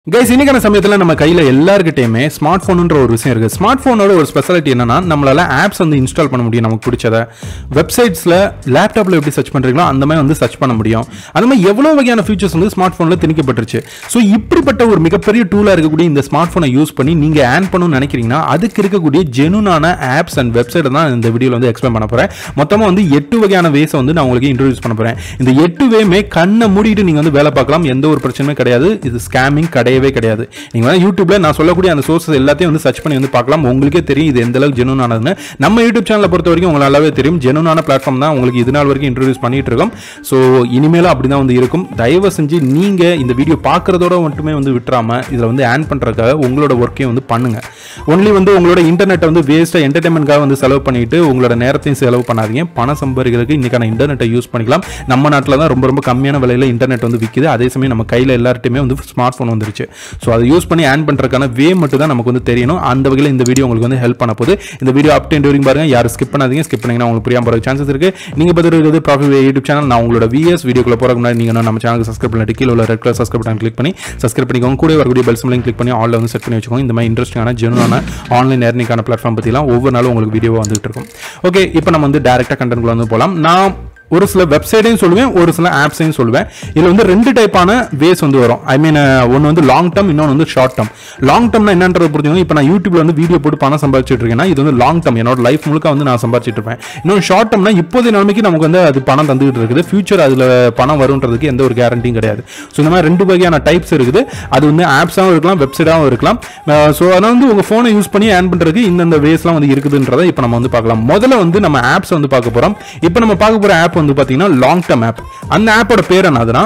guys இன்னைக்கான சமயத்தில் நம்ம கையில் எல்லாருக்கிட்டையுமே ஸ்மார்ட் ஃபோனுன்ற ஒரு விஷயம் இருக்குது ஸ்மார்ட் ஃபோனோட ஒரு ஸ்பெஷாலிட்டி என்னன்னா நம்மளால ஆப்ஸ் வந்து இன்ஸ்டால் பண்ண முடியும் நமக்கு பிடிச்சத வெப்சைட்ஸில் லேப்டாப்பில் எப்படி சர்ச் பண்ணுறீங்களோ அந்த மாதிரி வந்து சர்ச் பண்ண முடியும் அந்த மாதிரி எவ்வளோ வகையான ஃபீச்சர்ஸ் வந்து ஸ்மார்ட் ஃபோனில் திணிக்கப்பட்டுருச்சு ஸோ இப்படிப்பட்ட ஒரு மிகப்பெரிய டூலாக இருக்கக்கூடிய இந்த ஸ்மார்ட் ஃபோனை யூஸ் பண்ணி நீங்கள் ஆன் பண்ணணும்னு நினைக்கிறீங்கன்னா அதுக்கு இருக்கக்கூடிய ஜெனுனான ஆப்ஸ் அண்ட் வெப்சைட் தான் இந்த வீடியோவில் வந்து எக்ஸ்பிளைன் பண்ண போகிறேன் மொத்தமாக வந்து எட்டு வகையான வேஸை வந்து நான் உங்களுக்கு இன்ட்ரடியூஸ் பண்ண போகிறேன் இந்த எட்டு வேமே கண்ணை மூடிட்டு நீங்கள் வந்து வேலை பார்க்கலாம் எந்த ஒரு பிரச்சனையும் கிடையாது இது ஸ்கேமிங் கிடையவே கிடையாது நீங்கள் வந்து யூடியூப்ல நான் சொல்லக்கூடிய அந்த சோர்சஸ் எல்லாத்தையும் வந்து சர்ச் பண்ணி வந்து பார்க்கலாம் உங்களுக்கே தெரியும் இது எந்த அளவுக்கு ஜெனூன் ஆனதுன்னு நம்ம யூடியூப் சேனலை பொறுத்த வரைக்கும் உங்களுக்கு நல்லாவே தெரியும் ஜெனூனான பிளாட்ஃபார்ம் தான் உங்களுக்கு இது நாள் வரைக்கும் இன்ட்ரடியூஸ் பண்ணிட்டு இருக்கோம் ஸோ இனிமேலும் அப்படி தான் வந்து இருக்கும் தயவு செஞ்சு நீங்கள் இந்த வீடியோ பார்க்குறதோட மட்டுமே வந்து விட்டுறாம இதில் வந்து ஆன் பண்ணுறதுக்காக உங்களோட ஒர்க்கையும் வந்து பண்ணுங்க ஒன்லி வந்து உங்களோட இன்டர்நெட்டை வந்து வேஸ்ட்டாக என்டர்டைன்மெண்ட்காக வந்து செலவு பண்ணிட்டு உங்களோட நேரத்தையும் செலவு பண்ணாதீங்க பணம் சம்பாதிக்கிறதுக்கு இன்னைக்கான இன்டர்நெட்டை யூஸ் பண்ணிக்கலாம் நம்ம நாட்டில் தான் ரொம்ப ரொம்ப கம்மியான விலையில் இன்டர்நெட் வந்து விற்கிது அதே சமயம் நம்ம கையில் எல்லார்ட்டையுமே வந்து ஸ்மார்ட் ஃபோன் வந்துருச்சு ஸோ அதை யூஸ் பண்ணி ஆன் பண்ணுறதுக்கான வே மட்டும் தான் நமக்கு வந்து தெரியணும் அந்த வகையில் இந்த வீடியோ உங்களுக்கு வந்து ஹெல்ப் பண்ண போகுது இந்த வீடியோ அப் டென் வரைக்கும் பாருங்க யாரும் ஸ்கிப் பண்ணாதீங்க ஸ்கிப் பண்ணீங்கன்னா உங்களுக்கு புரியாம போகிற சான்சஸ் இருக்கு நீங்கள் பார்த்துட்டு இருக்கிறது ப்ராஃபிட் யூடியூப் சேனல் நான் உங்களோட விஎஸ் வீடியோக்குள்ள போகிறக்கு முன்னாடி நீங்கள் நம்ம சேனலுக்கு சப்ஸ்கிரைப் பண்ணிட்டு கீழே உள்ள red colour subscribe button click பண்ணி சப்ஸ்கிரைப் பண்ணிக்கோங்க கூட வரக்கூடிய பெல் சிம்லையும் கிளிக் பண்ணி ஆல்ல வந்து செட் பண்ணி வச்சுக்கோங்க இந்த மாதிரி இன்ட்ரெஸ்டிங்கான ஜெனுவான ஆன்லைன் ஏர்னிங்கான பிளாட்ஃபார்ம் பற்றிலாம் ஒவ்வொரு நாளும் உங்களுக்கு வீடியோ வந்துட்டு இருக்கும் ஓகே இப்போ நம்ம வந்து டேரெக்டாக கண்டென்ட்குள்ள வந்து போகலாம் நான் ஒரு சில வெப்சைட்டையும் சொல்லுவேன் ஒரு சில ஆப்ஸையும் சொல்லுவேன் இதில் வந்து ரெண்டு டைப்பான வேஸ் வந்து வரும் ஐ மீன் ஒன்று வந்து லாங் டேர்ம் இன்னொன்று வந்து ஷார்ட் டேர்ம் லாங் டேர்ம்னா என்னன்றது புரிஞ்சுக்கோங்க இப்போ நான் யூடியூப்ல வந்து வீடியோ போட்டு பணம் சம்பாதிச்சிட்டு இருக்கேன்னா இது வந்து லாங் டேர்ம் என்னோட லைஃப் முழுக்க வந்து நான் சம்பாதிச்சிட்டு இருப்பேன் இன்னொன்று ஷார்ட் டேர்ம்னா இப்போதைய நிலைமைக்கு நமக்கு வந்து அது பணம் தந்துகிட்டு இருக்குது ஃபியூச்சர் அதில் பணம் வரும்ன்றதுக்கு எந்த ஒரு கேரண்டியும் கிடையாது ஸோ இந்த மாதிரி ரெண்டு வகையான டைப்ஸ் இருக்குது அது வந்து ஆப்ஸாகவும் இருக்கலாம் வெப்சைட்டாகவும் இருக்கலாம் ஸோ அதனால் வந்து உங்கள் ஃபோனை யூஸ் பண்ணி ஆன் பண்ணுறதுக்கு இந்தந்த வேஸ்லாம் வந்து இருக்குதுன்றதை இப்போ நம்ம வந்து பார்க்கலாம் முதல்ல வந்து நம்ம ஆப்ஸ் வந்து பார்க்க போகிறோம் இப்போ நம்ம பார்க்க போகிற ஆப் வந்து பார்த்தீங்கன்னா லாங் டேர்ம் ஆப் அந்த ஆப்போட பேர் என்னதுன்னா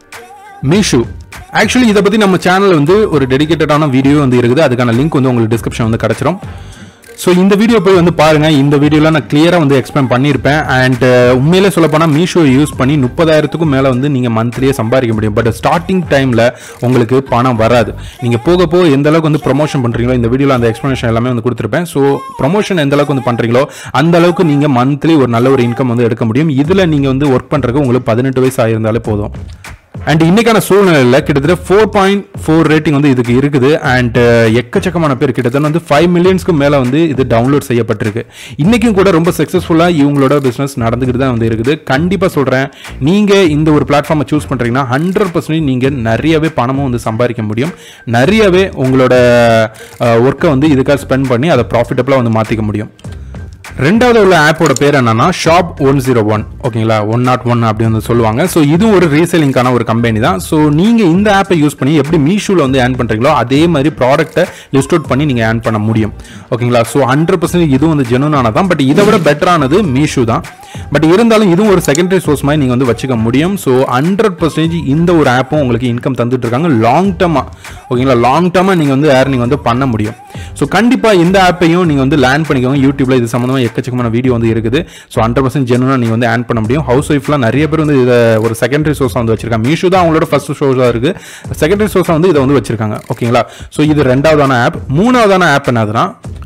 மீஷு ஆக்சுவலி இதை பற்றி நம்ம சேனல் வந்து ஒரு டெடிகேட்டடான வீடியோ வந்து இருக்குது அதுக்கான லிங்க் வந்து உங்களுக்கு டிஸ்கிரிப்ஷன் வந்து கிடச்சிரும் ஸோ இந்த வீடியோ போய் வந்து பாருங்க இந்த வீடியோவில் நான் கிளியராக வந்து எக்ஸ்பிளைன் பண்ணியிருப்பேன் அண்ட் உண்மையிலே சொல்ல போனால் மீஷோ யூஸ் பண்ணி முப்பதாயிரத்துக்கும் மேலே வந்து நீங்கள் மந்த்லியே சம்பாதிக்க முடியும் பட் ஸ்டார்டிங் டைமில் உங்களுக்கு பணம் வராது நீங்கள் போக போக எந்த அளவுக்கு வந்து ப்ரொமோஷன் பண்ணுறீங்களோ இந்த வீடியோவில் அந்த எக்ஸ்ப்ளனேஷன் எல்லாமே வந்து கொடுத்துருப்பேன் ஸோ ப்ரொமோஷன் எந்த அளவுக்கு வந்து பண்ணுறீங்களோ அந்த அளவுக்கு நீங்கள் மந்த்லி ஒரு நல்ல ஒரு இன்கம் வந்து எடுக்க முடியும் இதில் நீங்கள் வந்து ஒர்க் பண்ணுறதுக்கு உங்களுக்கு பதினெட்டு வயசு ஆயிருந்தாலே போதும் அண்ட் இன்னைக்கான சூழ்நிலையில் கிட்டத்தட்ட ஃபோர் பாயிண்ட் ஃபோர் ரேட்டிங் வந்து இதுக்கு இருக்குது அண்ட் எக்கச்சக்கமான பேர் கிட்டத்தட்ட வந்து ஃபைவ் மில்லியன்ஸ்க்கு மேலே வந்து இது டவுன்லோட் செய்யப்பட்டிருக்கு இன்றைக்கும் கூட ரொம்ப சக்ஸஸ்ஃபுல்லாக இவங்களோட பிஸ்னஸ் நடந்துக்கிட்டு தான் வந்து இருக்குது கண்டிப்பாக சொல்கிறேன் நீங்கள் இந்த ஒரு பிளாட்ஃபார்மை சூஸ் பண்ணுறீங்கன்னா ஹண்ட்ரட் பர்சன்டேஜ் நீங்கள் நிறையவே பணமும் வந்து சம்பாதிக்க முடியும் நிறையவே உங்களோட ஒர்க்கை வந்து இதுக்காக ஸ்பெண்ட் பண்ணி அதை ப்ராஃபிட்டபுளாக வந்து மாற்றிக்க முடியும் ரெண்டாவது உள்ள ஆப்போட பேர் என்னன்னா ஷாப் ஒன் ஜீரோ ஒன் ஓகேங்களா ஒன் நாட் ஒன் அப்படி வந்து சொல்லுவாங்க ஸோ இதுவும் ஒரு ரீசேலிங்கான ஒரு கம்பெனி தான் ஸோ நீங்கள் இந்த ஆப்பை யூஸ் பண்ணி எப்படி மீஷோவில் வந்து ஆன் பண்ணுறீங்களோ அதே மாதிரி ப்ராடக்ட்டை லிஸ்ட் அவுட் பண்ணி நீங்கள் ஆன் பண்ண முடியும் ஓகேங்களா ஸோ ஹண்ட்ரட் பர்சன்டேஜ் இதுவும் வந்து ஜெனுனானது தான் பட் இதை விட பெட்டரானது மீஷோ தான் பட் இருந்தாலும் இதுவும் ஒரு செகண்டரி சோர்ஸ் மாதிரி நீங்கள் வந்து வச்சுக்க முடியும் ஸோ ஹண்ட்ரட் பர்சன்டேஜ் இந்த ஒரு ஆப்பும் உங்களுக்கு இன்கம் தந்துட்டு இருக்காங்க லாங் டேர்மாக ஓகேங்களா லாங் டேர்மாக நீங்கள் வந்து ஏர்னிங் வந்து பண்ண முடியும் ஸோ கண்டிப்பாக இந்த ஆப்பையும் நீங்கள் வந்து லேண்ட் பண்ணிக்கோங்க யூடியூப்ல இது சம்மந்தமாக எக்கச்சக்கமான வீடியோ வந்து இருக்குது ஸோ ஹண்ட்ரட் பர்சன்ட் ஜெனுவனாக நீங்கள் வந்து ஆன் பண்ண முடியும் ஹவுஸ் ஒய்ஃப்லாம் நிறைய பேர் வந்து இதை ஒரு செகண்டரி சோர்ஸாக வந்து வச்சிருக்காங்க மீஷோ தான் அவங்களோட ஃபர்ஸ்ட் சோர்ஸாக இருக்குது செகண்டரி சோர்ஸாக வந்து இதை வந்து வச்சிருக்காங்க ஓகேங்களா ஸோ இது ரெண்டாவதான ஆப் மூணாவதான ஆப் என்னதுன்னா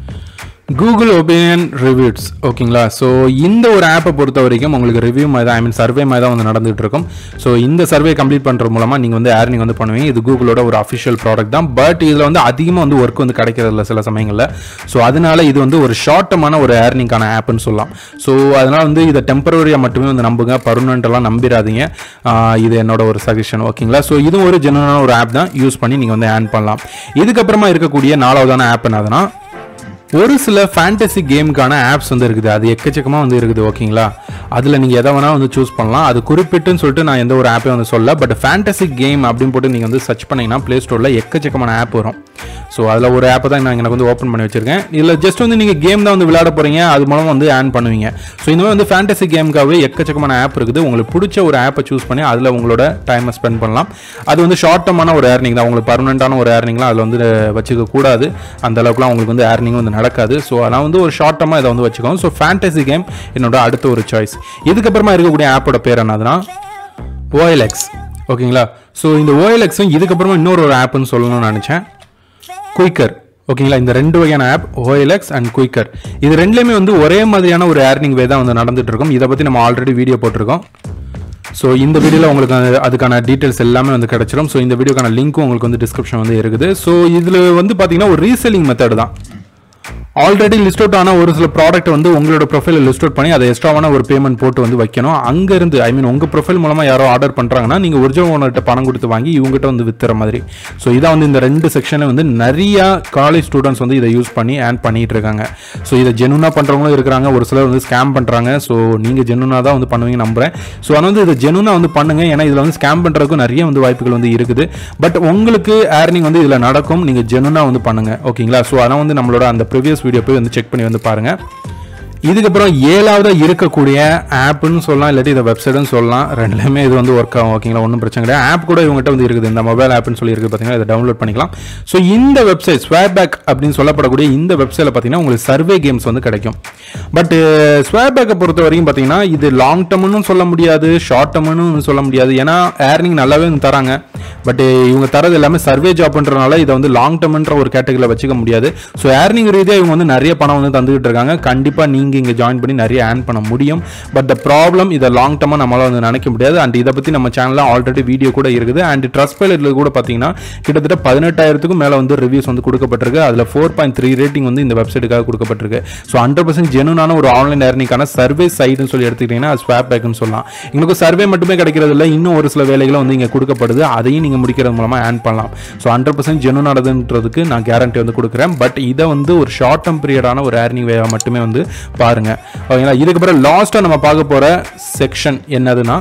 கூகுள் ஒப்பீனியன் ரிவ்யூஸ் ஓகேங்களா ஸோ இந்த ஒரு ஆப்பை பொறுத்த வரைக்கும் உங்களுக்கு ரிவ்யூ மாதிரி தான் ஐ மீன் சர்வே மாதிரி தான் வந்து நடந்துகிட்டு இருக்கும் ஸோ இந்த சர்வே கம்ப்ளீட் பண்ணுறது மூலமாக நீங்கள் வந்து ஏர்னிங் வந்து பண்ணுவீங்க இது கூகுளோட ஒரு அஃபிஷியல் ப்ராடக்ட் தான் பட் இதில் வந்து அதிகமாக வந்து ஒர்க் வந்து கிடைக்கிறதில்ல சில சமயங்களில் ஸோ அதனால இது வந்து ஒரு ஷார்ட்டமான ஒரு ஏர்னிங்கான ஆப்னு சொல்லலாம் ஸோ அதனால் வந்து இதை டெம்பரரியாக மட்டுமே வந்து நம்புங்க பர்மனெண்ட்டெல்லாம் நம்பிடாதீங்க ஆஹ் இது என்னோட ஒரு சஜஷன் ஓகேங்களா ஸோ இதுவும் ஒரு ஜெனுவனான ஒரு ஆப் தான் யூஸ் பண்ணி நீங்கள் வந்து ஏர்ன் பண்ணலாம் இதுக்கப்புறமா இருக்கக்கூடிய நாலாவதான ஆப் என்னதுன்னா ஒரு சில ஃபேண்டசி கேமுக்கான ஆப்ஸ் வந்து இருக்குது அது எக்கச்சக்கமாக வந்து இருக்குது ஓகேங்களா அதில் நீங்கள் எதை வேணால் வந்து சூஸ் பண்ணலாம் அது குறிப்பிட்டுன்னு சொல்லிட்டு நான் எந்த ஒரு ஆப்பையும் வந்து சொல்ல பட் ஃபேண்டசி கேம் அப்படின்னு போட்டு நீங்கள் வந்து சர்ச் பண்ணீங்கன்னா ப்ளே ஸ்டோரில் எக்கச்சக்கமான ஆப் வரும் ஸோ அதில் ஒரு ஆப்பை தான் நான் எனக்கு வந்து ஓப்பன் பண்ணி வச்சிருக்கேன் இதில் ஜஸ்ட் வந்து நீங்கள் கேம் தான் வந்து விளையாட போகிறீங்க அது மூலம் வந்து ஆன் பண்ணுவீங்க ஸோ இந்த மாதிரி வந்து ஃபேண்டசி கேமுக்காகவே எக்கச்சக்கமான ஆப் இருக்குது உங்களுக்கு பிடிச்ச ஒரு ஆப்பை சூஸ் பண்ணி அதில் உங்களோட டைமை ஸ்பெண்ட் பண்ணலாம் அது வந்து ஷார்ட் டர்மான ஒரு ஏர்னிங் தான் உங்களுக்கு பர்மனெண்ட்டான ஒரு ஏர்னிங்லாம் அதில் வந்து வச்சுக்க கூடாது அந்த அளவுக்குலாம் உங்களுக்கு வந்து ஏர்னிங் வந்து நடக்காது ஸோ நான் வந்து ஒரு ஷார்ட் டர்மாக இதை வந்து வச்சுக்கோங்க ஸோ ஃபேண்டசி கேம் என்னோட அடுத்த ஒரு சாய்ஸ் இதுக்கப்புறமா இருக்கக்கூடிய ஆப்போட பேர் என்னதுன்னா ஓஎல்எக்ஸ் ஓகேங்களா ஸோ இந்த ஓஎல்எக்ஸும் இதுக்கப்புறமா இன்னொரு ஒரு ஆப்னு சொல்லணும்னு நினச்சேன் குயிக்கர் ஓகேங்களா இந்த ரெண்டு வகையான ஆப் ஓஎல்எக்ஸ் அண்ட் குயிக்கர் இது ரெண்டுலேயுமே வந்து ஒரே மாதிரியான ஒரு ஏர்னிங் வே தான் வந்து நடந்துட்டு இருக்கும் இதை பற்றி நம்ம ஆல்ரெடி வீடியோ போட்டிருக்கோம் ஸோ இந்த வீடியோவில் உங்களுக்கு அது- அதுக்கான டீட்டெயில்ஸ் எல்லாமே வந்து கிடச்சிரும் ஸோ இந்த வீடியோக்கான லிங்க்கும் உங்களுக்கு வந்து டிஸ்கிரிப்ஷன் வந்து இருக்குது ஸோ இதில் வந்து பார்த்தீங்கன்னா ஒரு ரீசெல்லிங் மெத்தட் தான் ஆல்ரெடி லிஸ்ட் அவுட் ஆன ஒரு சில ப்ராடக்ட் வந்து உங்களோட ப்ரொஃபைல லிஸ்ட் அவுட் பண்ணி அதை எக்ஸ்ட்ராவான ஒரு பேமெண்ட் போட்டு வந்து வைக்கணும் அங்கேருந்து ஐ மீன் உங்கள் ப்ரொஃபைல் மூலமாக யாரோ ஆர்டர் பண்ணுறாங்கன்னா நீங்கள் ஒரிஜினல் ஓனர்கிட்ட பணம் கொடுத்து வாங்கி இவங்ககிட்ட வந்து வித்துற மாதிரி ஸோ இதான் வந்து இந்த ரெண்டு செக்ஷனில் வந்து நிறைய காலேஜ் ஸ்டூடெண்ட்ஸ் வந்து இதை யூஸ் பண்ணி ஏர்ன் பண்ணிட்டு இருக்காங்க ஸோ இதை ஜெனுனாக பண்ணுறவங்களும் இருக்கிறாங்க ஒரு சிலர் வந்து ஸ்கேம் பண்ணுறாங்க ஸோ நீங்கள் ஜெனுனாக தான் வந்து பண்ணுவீங்க நம்புறேன் ஸோ ஆனால் வந்து இதை ஜெனுனாக வந்து பண்ணுங்க ஏன்னா இதில் வந்து ஸ்கேம் பண்ணுறதுக்கும் நிறைய வந்து வாய்ப்புகள் வந்து இருக்குது பட் உங்களுக்கு ஏர்னிங் வந்து இதில் நடக்கும் நீங்கள் ஜெனுனாக வந்து பண்ணுங்க ஓகேங்களா ஸோ அதான் வந்து நம்மளோட அந்த ப்ரீவியஸ் வீடியோ போய் வந்து செக் பண்ணி வந்து பாருங்க இதுக்கப்புறம் ஏழாவது இருக்கக்கூடிய ஆப்னு சொல்லலாம் இல்லாட்டி இதை வெப்சைட்னு சொல்லலாம் ரெண்டுலேயுமே இது வந்து ஒர்க் ஆகும் ஓகேங்களா ஒன்றும் பிரச்சனை கிடையாது ஆப் கூட இவங்ககிட்ட வந்து இருக்குது இந்த மொபைல் ஆப்னு சொல்லி இருக்குது பார்த்தீங்கன்னா இதை டவுன்லோட் பண்ணிக்கலாம் ஸோ இந்த வெப்சைட் ஸ்வேபேக் அப்படின்னு சொல்லப்படக்கூடிய இந்த வெப்சைட்டில் பார்த்தீங்கன்னா உங்களுக்கு சர்வே கேம்ஸ் வந்து கிடைக்கும் பட் ஸ்வேபேக்கை பொறுத்த வரைக்கும் பார்த்தீங்கன்னா இது லாங் டர்ம்னு சொல்ல முடியாது ஷார்ட் டர்ம்னு சொல்ல முடியாது ஏன்னா ஏர்னிங் நல்லாவே வந்து தராங்க பட் இவங்க தரது எல்லாமே சர்வே ஜாப்ன்றனால இதை வந்து லாங் டர்ம்ன்ற ஒரு கேட்டகரியில் வச்சுக்க முடியாது ஸோ ஏர்னிங் ரீதியாக இவங்க வந்து நிறைய பணம் வந்து தந்துகிட்டு இருக்காங்க கண்டிப்பாக நீங்கள் இங்கே ஜாயின் பண்ணி நிறைய ஏர்ன் பண்ண முடியும் பட் த ப்ராப்ளம் இதை லாங் டர்மாக நம்மளால் வந்து நினைக்க முடியாது அண்ட் இதை பற்றி நம்ம சேனலில் ஆல்ரெடி வீடியோ கூட இருக்குது அண்ட் ட்ரஸ்ட் பைலட்டில் கூட பார்த்தீங்கன்னா கிட்டத்தட்ட பதினெட்டாயிரத்துக்கும் மேலே வந்து ரிவ்யூஸ் வந்து கொடுக்கப்பட்டிருக்கு அதில் ஃபோர் பாயிண்ட் த்ரீ ரேட்டிங் வந்து இந்த வெப்சைட்டுக்காக கொடுக்கப்பட்டிருக்கு ஸோ ஹண்ட்ரட் பர்சன்ட் ஜெனுனான ஒரு ஆன்லைன் ஏர்னிங்கான சர்வே சைடுன்னு சொல்லி எடுத்துக்கிட்டிங்கன்னா அது ஸ்வாப் பேக்னு சொல்லலாம் எங்களுக்கு சர்வே மட்டுமே கிடைக்கிறது இல்லை இன்னும் ஒரு சில வேலைகளும் வந்து இங்கே கொடுக்கப்படுது அதையும் நீங்கள் முடிக்கிறது மூலமாக ஏர்ன் பண்ணலாம் ஸோ ஹண்ட்ரட் பர்சன்ட் ஜெனுனானதுன்றதுக்கு நான் கேரண்டி வந்து கொடுக்குறேன் பட் இதை வந்து ஒரு ஷார்ட் டர்ம் பீரியடான ஒரு ஏர்னிங் வேவை மட்டுமே வந்து பாருங்க ஓகேங்களா இதுக்கப்புறம் லாஸ்ட்டாக நம்ம பார்க்க போகிற செக்ஷன் என்னதுன்னா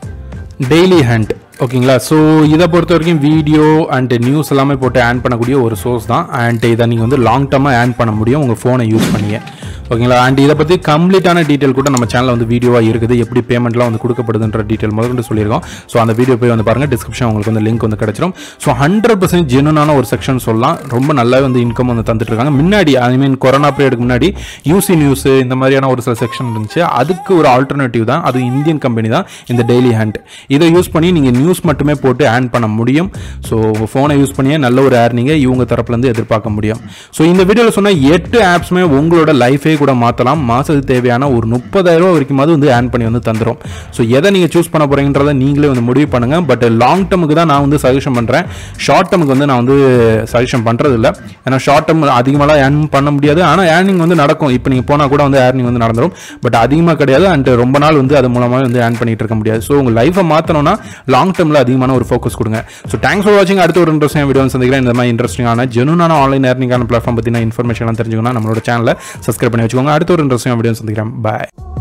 டெய்லி ஹண்ட் ஓகேங்களா ஸோ இதை பொறுத்த வரைக்கும் வீடியோ அண்ட் நியூஸ் எல்லாமே போட்டு ஆன் பண்ணக்கூடிய ஒரு சோர்ஸ் தான் அண்ட் இதை நீங்கள் வந்து லாங் டர்மாக ஆன் பண்ண முடியும் உங்கள் ஃபோனை யூஸ் பண்ணியே ஓகேங்களா அண்ட் இதை பற்றி கம்ப்ளீட்டான டீட்டெயில் கூட நம்ம சேனலில் வந்து வீடியோவாக இருக்குது எப்படி பேமெண்ட்லாம் வந்து கொடுக்கப்படுதுன்ற டீட்டெயில் முதல்ல சொல்லியிருக்கோம் ஸோ அந்த வீடியோ போய் வந்து பாருங்கள் டிஸ்கிரிப்ஷன் உங்களுக்கு வந்து லிங்க் வந்து கிடச்சிரும் ஸோ ஹண்ட்ரட் பர்சன்ட் ஜெனுனான ஒரு செக்ஷன் சொல்லலாம் ரொம்ப நல்லாவே வந்து இன்கம் வந்து தந்துட்டு இருக்காங்க முன்னாடி ஐ மீன் கொரோனா பீரியடுக்கு முன்னாடி யூசி நியூஸ் இந்த மாதிரியான ஒரு சில செக்ஷன் இருந்துச்சு அதுக்கு ஒரு ஆல்டர்னேட்டிவ் தான் அது இந்தியன் கம்பெனி தான் இந்த டெய்லி ஹேண்ட் இதை யூஸ் பண்ணி நீங்கள் நியூஸ் மட்டுமே போட்டு ஆன் பண்ண முடியும் ஸோ உங்கள் ஃபோனை யூஸ் பண்ணியே நல்ல ஒரு ஏர்னிங்கை இவங்க தரப்புலேருந்து எதிர்பார்க்க முடியும் ஸோ இந்த வீடியோவில் சொன்ன எட்டு ஆப்ஸுமே உங்களோட லைஃபே கூட மாற்றலாம் மாதத்துக்கு தேவையான ஒரு முப்பதாயிரம் ரூபா வரைக்குமாவது வந்து ஆன் பண்ணி வந்து தந்துடும் ஸோ எதை நீங்கள் சூஸ் பண்ண போகிறீங்கன்றதை நீங்களே வந்து முடிவு பண்ணுங்கள் பட் லாங் டர்முக்கு தான் நான் வந்து சஜஷன் பண்ணுறேன் ஷார்ட் டர்முக்கு வந்து நான் வந்து சஜஷன் பண்ணுறது இல்லை ஏன்னா ஷார்ட் டர்ம் அதிகமாக ஏர்ன் பண்ண முடியாது ஆனால் ஏர்னிங் வந்து நடக்கும் இப்போ நீங்கள் போனால் கூட வந்து ஏர்னிங் வந்து நடந்துடும் பட் அதிகமாக கிடையாது அண்ட் ரொம்ப நாள் வந்து அது மூலமாக வந்து ஏர்ன் பண்ணிட்டு இருக்க முடியாது ஸோ உங்கள் லைஃபை மாற்றணும்னா லாங் டர்மில் அதிகமான ஒரு ஃபோக்கஸ் கொடுங்க ஸோ தேங்க்ஸ் ஃபார் வாட்சிங் அடுத்த ஒரு இன்ட்ரெஸ்டிங் வீடியோ சந்திக்கிறேன் இந்த மாதிரி இன்ட்ரெஸ்டிங்கான ஜெனுனான ஆன்லைன் ஏர்னிங்கான பிளாட்ஃபார்ம் பற்றின இன்ஃபர்மேஷன் தெரிஞ்சுக்கணும் நம்மளோட சேனலை சப்ஸ்கிரைப் பண்ணி வச்சுக்கோங்க அடுத்த ஒரு இன்ட்ரெஸ்டிங் வீடியோ சந்திக்கிறேன் பாய்